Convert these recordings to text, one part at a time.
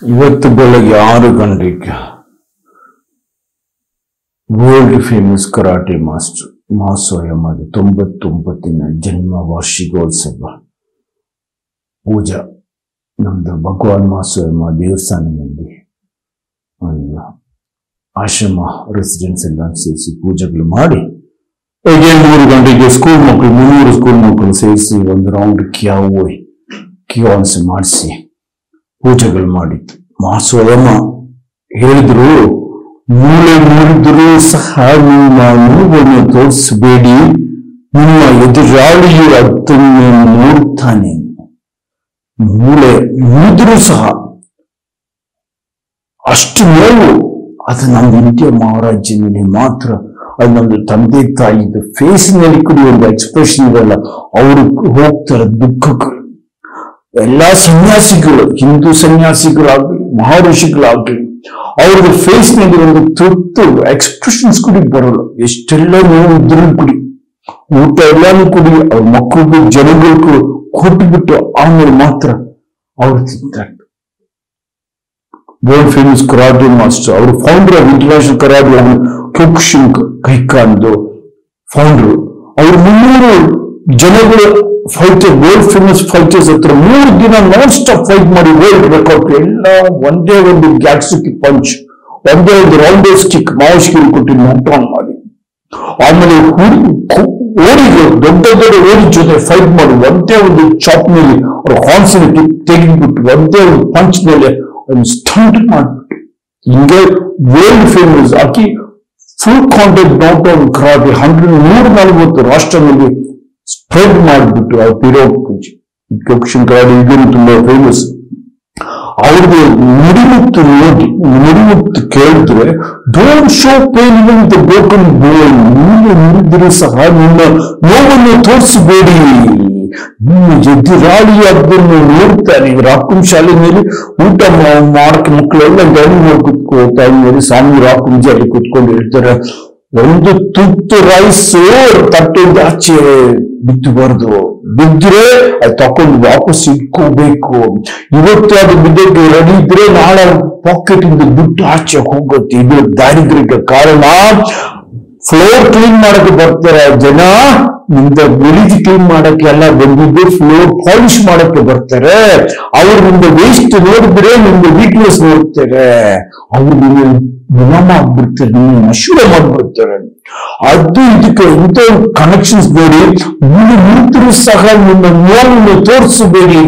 ಇವತ್ತು ಬೆಳಗ್ಗೆ ಆರು ಗಂಟೆಗೆ ವರ್ಲ್ಡ್ ಫೇಮಸ್ ಕರಾಟೆ ಮಾಸ್ಟರ್ ಮಾಸೋಯಮ್ಮದ ತೊಂಬತ್ತೊಂಬತ್ತಿನ ಜನ್ಮ ವಾರ್ಷಿಕೋತ್ಸವ ಪೂಜಾ ನಮ್ದು ಭಗವಾನ್ ಮಾಸೋಯಮ್ಮ ದೇವಸ್ಥಾನದಲ್ಲಿ ಒಂದು ಆಶ್ರಮ ರೆಸಿಡೆನ್ಸ್ ಎಲ್ಲ ಸೇರಿಸಿ ಪೂಜೆಗಳು ಮಾಡಿ ಹೇಗೆ ಮೂರು ಗಂಟೆಗೆ ಸ್ಕೂಲ್ ಮಕ್ಕಳು ಮುನ್ನೂರು ಸ್ಕೂಲ್ ಮಕ್ಕಳು ಸೇರಿಸಿ ಒಂದು ರೌಂಡ್ ಕ್ಯಾವು ಕ್ಯಾನ್ಸ್ ಮಾಡಿಸಿ ಪೂಜೆಗಳು ಮಾಡಿತ್ತು ಮಾಸೋಯಮ್ಮ ಹೇಳಿದ್ರು ಮೂಳೆ ಮುರಿದರೂ ಸಹ ನಿಮ್ಮ ನೋವನ್ನು ತೋರಿಸಬೇಡಿ ನಿಮ್ಮ ಎದುರಾಳಿಯು ಅದನ್ನು ನೋಡ್ತಾನೆ ಮೂಳೆ ಮುರಿದರೂ ಸಹ ಅಷ್ಟು ನೋವು ಅದು ನಮ್ಮ ಇಂಡಿಯ ಮಹಾರಾಜ್ಯನಲ್ಲಿ ಮಾತ್ರ ಅದು ನಮ್ದು ತಂದೆ ತಾಯಿದು ಫೇಸ್ನಲ್ಲಿ ಕೂಡ ಒಂದು ಎಕ್ಸ್ಪ್ರೆಷನ್ ಇರಲ್ಲ ಅವರು ಹೋಗ್ತಾರೆ ದುಃಖಗಳು ಎಲ್ಲಾ ಸನ್ಯಾಸಿಗಳು ಹಿಂದೂ ಸನ್ಯಾಸಿಗಳಾಗಲಿ ಮಹರ್ಷಿಗಳಾಗಲಿ ಅವ್ರದ್ದು ಫೇಸ್ ನಲ್ಲಿ ಒಂದು ತುರ್ತು ಎಕ್ಸ್ಪ್ರೆಷನ್ಸ್ ಕೂಡ ಬರೋಲ್ಲ ಎಷ್ಟೆಲ್ಲ ನೋವು ಇದ್ರೂ ಕುಡಿ ಊಟ ಎಲ್ಲಾನು ಕುಡಿ ಅವ್ರ ಮಕ್ಕಳಿಗೂ ಜನಗಳಿಗೂ ಕೊಟ್ಬಿಟ್ಟು ಆಮೇಲೆ ಮಾತ್ರ ಅವ್ರು ತಿಂತಾರೆ ವರ್ಲ್ಡ್ ಫೇಮಸ್ ಕರಾಟೆ ಮಾಸ್ಟರ್ ಅವರು ಫೌಂಡರ್ ಆಫ್ ಇಂಟರ್ನ್ಯಾಷನಲ್ ಕರಾಟೆ ಅವರು ಕ್ಯೋಕ್ಷಿಂಗ್ ಕೈಕಾಂದು ಫೌಂಡರ್ ಅವರು ಮುನ್ನೂರು ಜನಗಳು ಫೈಟರ್ ವರ್ಲ್ಡ್ ಫೇಮಸ್ ಫೈಟರ್ಸ್ ಹತ್ರ ಮೂರು ದಿನ ನಾನ್ ಸ್ಟಾಪ್ ಫೈಟ್ ಮಾಡಿ ವರ್ಲ್ಡ್ ರೆಕಾರ್ಡ್ ಎಲ್ಲ ಒಂದೇ ಒಂದು ಗ್ಯಾಟ್ಸಿಕ್ ಪಂಚ್ ಒಂದೇ ಒಂದು ರೌಂಡರ್ಸ್ ಕಿಕ್ ಮಾವಶ್ಕಿಲ್ ಕೊಟ್ಟು ನಾಕ್ ಆನ್ ಮಾಡಿ ಆಮೇಲೆ ಓಡಿಗಳು ದೊಡ್ಡ ದೊಡ್ಡ ಓಡಿ ಜೊತೆ ಫೈಟ್ ಮಾಡಿ ಒಂದೇ ಒಂದು ಚಾಪ್ ನಲ್ಲಿ ಅವ್ರ ಹಾನ್ಸ್ ತೆಗೆದ್ಬಿಟ್ಟು ಒಂದೇ ಒಂದು ಪಂಚ್ ಮೇಲೆ ಒಂದು ಸ್ಟಂಟ್ ಮಾಡ್ಬಿಟ್ಟು ಹಿಂಗೆ ವರ್ಲ್ಡ್ ಫೇಮಸ್ ಆಕಿ full contact not on karate hundred ನೂರ ನಲವತ್ತು ರಾಷ್ಟ್ರದಲ್ಲಿ ಸ್ಪ್ರೆಡ್ ಮಾಡಿಬಿಟ್ಟು ಆ ಪಿರೋಗ್ ಪೂಜೆ ದಕ್ಷಿಣ ಕರಾಟೆ ಈಗಲೂ ತುಂಬಾ ಫೇಮಸ್ ಅವ್ರಿಗೆ ನುಡಿಮುತ್ತು ನೋಡಿ ನುಡಿಮುತ್ತು ಕೇಳಿದ್ರೆ don't show pain even the broken bone ನೀನು ನುಡಿದ್ರು ಸಹ ನಿಮ್ಮ ನೋವನ್ನು ತೋರಿಸಬೇಡಿ ನಿಮ್ಮ ಎದುರಾಳಿ ಅದನ್ನು ನೋಡ್ತಾನೆ ರಾಕುಂ ಶಾಲೆಯಲ್ಲಿ ಊಟ ಮಾ- ಮಾಡಕ್ಕೆ ಮಕ್ಕಳೆಲ್ಲ ಗಣಿ ಮಾಡಿ ಕುತ್ಕೋತಾ ಇದ್ದಾರೆ ಸ್ವಾಮಿ ರಾಕುಂಜಿ ಅಲ್ಲಿ ಕುತ್ಕೊಂಡು ಹೇಳ್ತಾರೆ ಒಂದು ತುತ್ತು ರೈಸ್ ತಟ್ಟೆಯಿಂದ ಆಚೆ ಬಿದ್ದಬಾರ್ದು ಬಿದ್ದರೆ ಅದು ತಕೊಂಡು ವಾಪಸ್ ಇಟ್ಕೋಬೇಕು ಇವತ್ತು ಅದು ಬಿದ್ದಕ್ಕೆ ರೆಡಿ ಇದ್ರೆ ನಾಳೆ ಪಾಕೆಟ್ ಇಂದ ದುಡ್ಡು ಆಚೆ ಹೋಗುತ್ತೆ ಇದು ದಾರಿದ್ರ್ಯಕ್ಕೆ ಕಾರಣ ಫ್ಲೋರ್ ಕ್ಲೀನ್ ಮಾಡಕ್ಕೆ ಬರ್ತಾರೆ ಜನ ನಿಮ್ದ ಗಲೀಜು ಕ್ಲೀನ್ ಮಾಡಕ್ಕೆ ಎಲ್ಲ ಬಂದಿದ್ದು ಫ್ಲೋರ್ ಪಾಲಿಶ್ ಮಾಡಕ್ಕೆ ಬರ್ತಾರೆ ಅವ್ರು ನಿಮ್ದು ವೇಸ್ಟ್ ನೋಡಿದ್ರೆ ನಿಮ್ದು ವೀಕ್ನೆಸ್ ನೋಡ್ತಾರೆ ಅವ್ರು ನಿಮ್ಗೆ ಗುಲಾಮ ಆಗ್ಬಿಡ್ತಾರೆ ನಿಮ್ಗೆ ನಶೂರ ಮಾಡ್ಬಿಡ್ತಾರೆ ಅದು ಇದಕ್ಕೆ ಇಂಥ ಕನೆಕ್ಷನ್ಸ್ ನೋಡಿ ನೀವು ನಿಂತರೂ ಸಹ ನಿಮ್ಮ ನೋವನ್ನು ತೋರಿಸಬೇಡಿ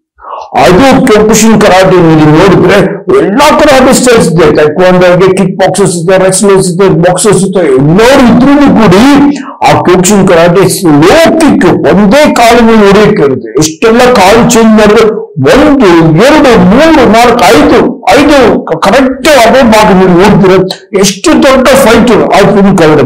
ಅದು ಪ್ರೊಫೆಷನ್ ಕರಾಟೆ ನೀವು ನೋಡಿದ್ರೆ ಎಲ್ಲಾ ಕರಾಟೆ ಸ್ಟೈಲ್ಸ್ ಇದೆ ಟೈಕ್ವಾಂಡೋಗೆ ಕಿಕ್ ಬಾಕ್ಸರ್ಸ್ ಇದೆ ರೆಸ್ಲರ್ಸ್ ಇದೆ ಬಾಕ್ಸರ್ಸ್ ಇದೆ ಎಲ್ಲರೂ ಇದ್ರೂ ಕೂಡಿ ಆ ಪ್ರೊಫೆಷನ್ ಕರಾಟೆ ಲೋ ಕಿಕ್ ಒಂದೇ ಕಾಲಿನಲ್ಲಿ ಹೊಡೆಯಕ್ಕೆ ಇರುತ್ತೆ ಎಷ್ಟೆಲ್ಲ ಕಾಲು ಚೇಂಜ್ ಮಾಡಿದ್ರೆ ಒಂದು ಎರಡು ಮೂರು ನಾಲ್ಕು ಐದು ಐದು ಕರೆಕ್ಟ್ ಅದೇ ಮಾಡಿ ನೀವು ನೋಡ್ತೀರ ಎಷ್ಟು ದೊಡ್ಡ ಫೈಟ್ ಆ ಫಿಲ್ಮ್ ಕರಾಟೆ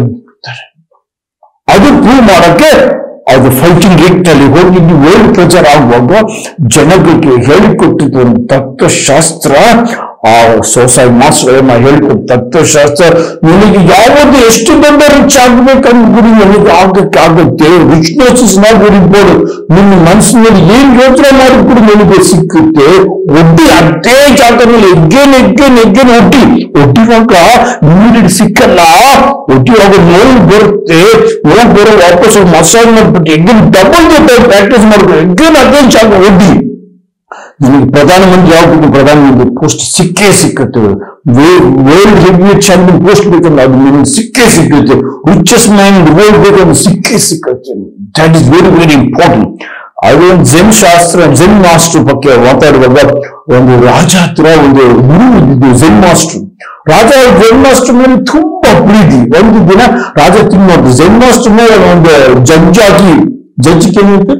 ಅದು ಪ್ರೂವ್ ಮಾಡಕ್ಕೆ ಅದು ಫೈಟಿಂಗ್ ನಲ್ಲಿ ಹೋಗಿ ವರ್ಲ್ಡ್ ಪ್ರಚಾರ ಆಗುವಾಗ ಜನಗಳಿಗೆ ಹೇಳಿಕೊಟ್ಟಿದ್ದು ಒಂದು ತತ್ವಶಾಸ್ತ್ರ ಆ ಸೊಸೈ ಮಾಸ್ಟರ್ ಹೇಳಿಕೊಟ್ಟು ತತ್ವಶಾಸ್ತ್ರ ನಿನಗೆ ಯಾವುದು ಎಷ್ಟು ದೊಡ್ಡ ರಿಚ್ ಆಗ್ಬೇಕಂತ ಗುರಿ ನನಗೆ ಆಗಕ್ಕೆ ಆಗುತ್ತೆ richness is not very important ನಿಮ್ಮ ಮನಸ್ಸಿನಲ್ಲಿ ಏನ್ ಯೋಚನೆ ಮಾಡಿದ್ರು ನಿನಗೆ ಸಿಕ್ಕುತ್ತೆ ಒಡ್ಡಿ ಅದೇ ಜಾಗದಲ್ಲಿ ಎಗ್ಗೇನ್ ಎಗ್ಗೇನ್ ಎಗ್ಗೇನ್ ಒಡ್ಡಿ ಒಡ್ಡಿವಾಗ ಇಮಿಡಿಯೇಟ್ ಸಿಕ್ಕಲ್ಲ ಒಡ್ಡಿವಾಗ ನೋವು ಬರುತ್ತೆ ನೋವು ಬರೋ ವಾಪಸ್ ಮಸಾಜ್ ಮಾಡ್ಬಿಟ್ಟು ಎಗ್ಗೇನ್ ಡಬಲ್ ಜೊತೆ ಪ್ರಾಕ್ಟೀಸ್ ಮಾಡ್ಬೇಕು ಎಗ್ಗೇನ್ ಅದೇ ಜಾಗ ಒಡ್ಡಿ ನಿಮಗೆ ಪ್ರಧಾನಮಂತ್ರಿ ಆಗ್ಬೇಕು ಪ್ರಧಾನಮಂತ್ರಿ ಪೋಸ್ಟ್ ಸಿಕ್ಕೇ ಸಿಕ್ಕತ್ತೆ ವರ್ಲ್ಡ್ ಹೆವಿ ಚಾಂಪಿಯನ್ ಪೋಸ್ಟ್ ಬೇಕಂದ್ರೆ ಅದು ನಿಮಗೆ ಸಿಕ್ಕೇ ಸಿಕ್ಕುತ್ತೆ ರಿಚೆಸ್ಟ್ ಮ್ಯಾನ್ ವರ್ಲ್ಡ್ ಬೇಕಂದ್ರೆ ಸಿಕ್ಕೇ ಸಿಕ್ಕತ್ತೆ that is very very important ಅದೊಂದು ಜೆನ್ ಶಾಸ್ತ್ರ ಜೆನ್ ಮಾಸ್ಟರ್ ಬಗ್ಗೆ ಮಾತಾಡುವಾಗ ಒಂದು ರಾಜ ಹತ್ರ ಒಂದು ಗುರು ಇದ್ದಿದ್ದು ಜೆನ್ ಮಾಸ್ಟರ್ ರಾಜ ಜೆನ್ ಮಾಸ್ಟರ್ ಮೇಲೆ ತುಂಬಾ ಪ್ರೀತಿ ಒಂದು ದಿನ ರಾಜ ತಿನ್ನೋದು ಜೆನ್ ಮಾಸ್ಟರ್ ಮೇಲೆ ಒಂದು ಜಡ್ಜ್ ಹಾಕಿ ಜಡ್ಜ್ ಏನಿರುತ್ತೆ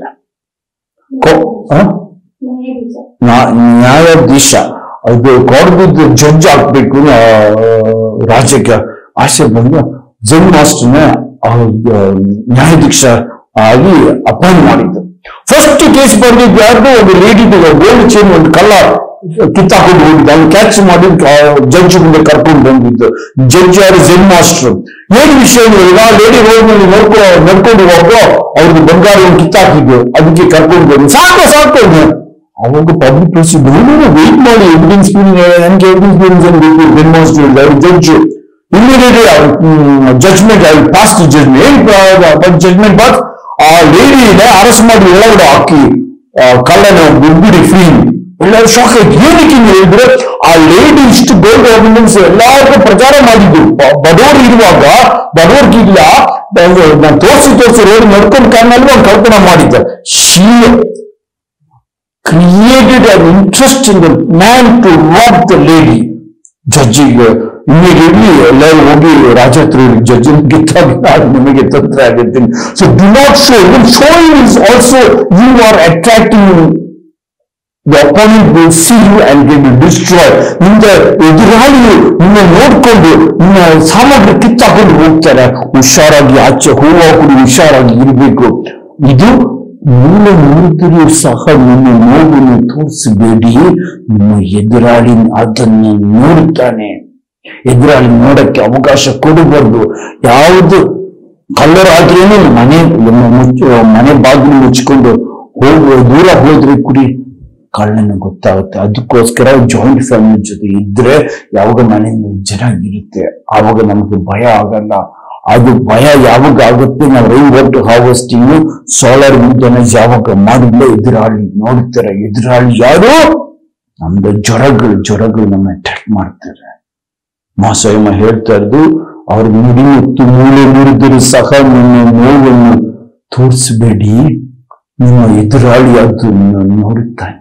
ನಾ- ನ್ಯಾಯಾಧೀಶ ಅದು ಕೊಡದಿದ್ದು ಜಡ್ಜ್ ಹಾಕ್ಬೇಕು ಆ, ರಾಜ್ಯಕ್ಕೆ ಆಸೆ ಬಂದು ಜನ್ ಮಾಸ್ಟರ್ನ ನ್ಯಾಯಾಧೀಶ ಆಗಿ ಅಪಾಯಿಂಟ್ ಮಾಡಿದ್ದು ಫಸ್ಟ್ ಕೇಸ್ ಬಂದಿದ್ದು ಯಾರ್ದು ಒಂದು ಲೇಡಿ ಗೋಲ್ಡ್ ಚೈನ್ ಒಂದು ಕಲ್ಲ ಕಿತ್ತಾಕೊಂಡು ಹೋಗಿದ್ದು ಅವ್ನು ಕ್ಯಾಚ್ ಮಾಡಿ ಜಡ್ಜ್ ಮುಂದೆ ಕರ್ಕೊಂಡು ಬಂದಿದ್ದು ಜಡ್ಜ್ ಯಾರು ಜೆನ್ ಮಾಸ್ಟರ್ ಏನ್ ವಿಷಯ ಇಲ್ಲ ಲೇಡಿ ರೋಡ್ ನಲ್ಲಿ ನಡ್ಕೊ ನಡ್ಕೊಂಡು ಹೋಗೋ ಅವ್ರಿಗೆ ಬಂಗಾರ ಕಿತ್ತಾಕಿದ್ದು ಅದಕ್ಕೆ ಕರ್ಕೊಂಡು ಬಂದು ಸಾಕು ಸಾಕು ಅವಾಗ ಪಬ್ಲಿಕ್ ಪ್ಲೇಸ್ ವೇಟ್ ಮಾಡಿ ಎವಿಡೆನ್ಸ್ ನನಗೆ ಎವಿಡೆನ್ಸ್ ಬೇರಿಂಗ್ ಅಂತ ಗೊತ್ತು ಡೆಮಾನ್ಸ್ಟ್ರೇಟ್ ಅವ್ರ judge immediately judgment I pass judgment but judgment but ಆ ಲೇಡಿನ ಅರೆಸ್ಟ್ ಮಾಡಿ ಒಳಗಡೆ ಹಾಕಿ ಆ, ಕಳ್ಳನ ಬಿಡ್ಬಿಡಿ ಫ್ರೀ ಎಲ್ಲರೂ ಶಾಕ್ ಆಯ್ತು ಏನಕ್ಕೆ ಹಿಂಗೆ ಹೇಳಿದ್ರೆ ಆ ಲೇಡಿ ಇಷ್ಟು ಗೋಲ್ಡ್ ಎವಿಡೆನ್ಸ್ ಎಲ್ಲಾರ್ಗೂ ಪ್ರಚಾರ ಮಾಡಿದ್ದು ಬ- ಬಡವರು ಇರುವಾಗ ಬಡವ್ರಿಗಿಲ್ಲ ನಾನು ತೋರಿಸಿ ತೋರಿಸಿ ರೋಡ್ ನಡ್ಕೊಂಡು ಕಾರಣಲ್ಲಿ ಒಂದು ಕಲ್ಪನಾ ಮಾಡಿದ್ದೆ she created an interest in the man to rob the lady. ಜಡ್ಜಿಗೆ ಇಮಿಡಿಯೇಟ್ಲಿ ಎಲ್ಲರೂ ಹೋಗಿ ರಾಜ ಹತ್ರ ಜಡ್ಜ್ ಗೆತ್ತಾಗ ನಿಮಗೆ ತೊಂದರೆ ಆಗುತ್ತೆ so do not show even showing is also you are attracting the opponent will see you and ಗೆ ವಿಲ್ ಡಿಸ್ಟ್ರಾಯ್ ನಿಮ್ದ ಎದುರಾಳಿಯು ನಿನ್ನ ನೋಡ್ಕೊಂಡು ನಿನ್ನ ಸಾಮಗ್ರಿ ಕಿತ್ತಾಕೊಂಡು ಹೋಗ್ತಾರೆ ಹುಷಾರಾಗಿ ಆಚೆ ಹೂವಾಕುಡಿ ಹುಷಾರಾಗಿ ಇರಬೇಕು ಇದು ಮೂಲ ಮುರಿದರೂ ಸಹ ನಿಮ್ಮ ನೋವನ್ನು ತೋರಿಸಬೇಡಿ ನಿಮ್ಮ ಎದುರಾಳಿ ಅದನ್ನು ನೋಡುತ್ತಾನೆ ಎದುರಾಳಿ ನೋಡಕ್ಕೆ ಅವಕಾಶ ಕೊಡಬಾರ್ದು ಯಾವುದು ಕಳ್ಳರಾದ್ರೇನು ಮನೆ ಮುಚ್ಚ ಮನೆ ಬಾಗಿಲು ಮುಚ್ಕೊಂಡು ಹೋಗುವ ದೂರ ಹೋದ್ರೆ ಕುಡಿ ಕಳ್ಳನ ಗೊತ್ತಾಗುತ್ತೆ ಅದಕ್ಕೋಸ್ಕರ ಜಾಯಿಂಟ್ ಫ್ಯಾಮಿಲಿ ಜೊತೆ ಇದ್ರೆ ಯಾವಾಗ ಮನೆ ಚೆನ್ನಾಗಿರುತ್ತೆ ಆವಾಗ ನಮ್ಗೆ ಭಯ ಆಗಲ್ಲ ಅದು ಭಯ ಯಾವಾಗ ಆಗುತ್ತೆ ನಾವು rain water harvesting solar maintenance ಯಾವಾಗ ಮಾಡಿಲ್ಲ ಎದುರಾಳಿ ನೋಡ್ತಾರೆ ಎದುರಾಳಿ ಯಾರು ನಮ್ದು ಜ್ವರಗಳು ಜ್ವರಗಳು ನಮ್ಮ ಅಟ್ಯಾಕ್ ಮಾಡ್ತಾರೆ ಮಾಸಯ್ಯಮ್ಮ ಹೇಳ್ತಾ ಇದ್ದು ಅವ್ರ ನುಡಿ ಮತ್ತು ಮೂಲೆ ಮುರಿದರೂ ಸಹ ನಿಮ್ಮ ನೋವನ್ನು ತೋರಿಸಬೇಡಿ ನಿಮ್ಮ ಎದುರಾಳಿ ಅದನ್ನು ನೋಡುತ್ತಾನೆ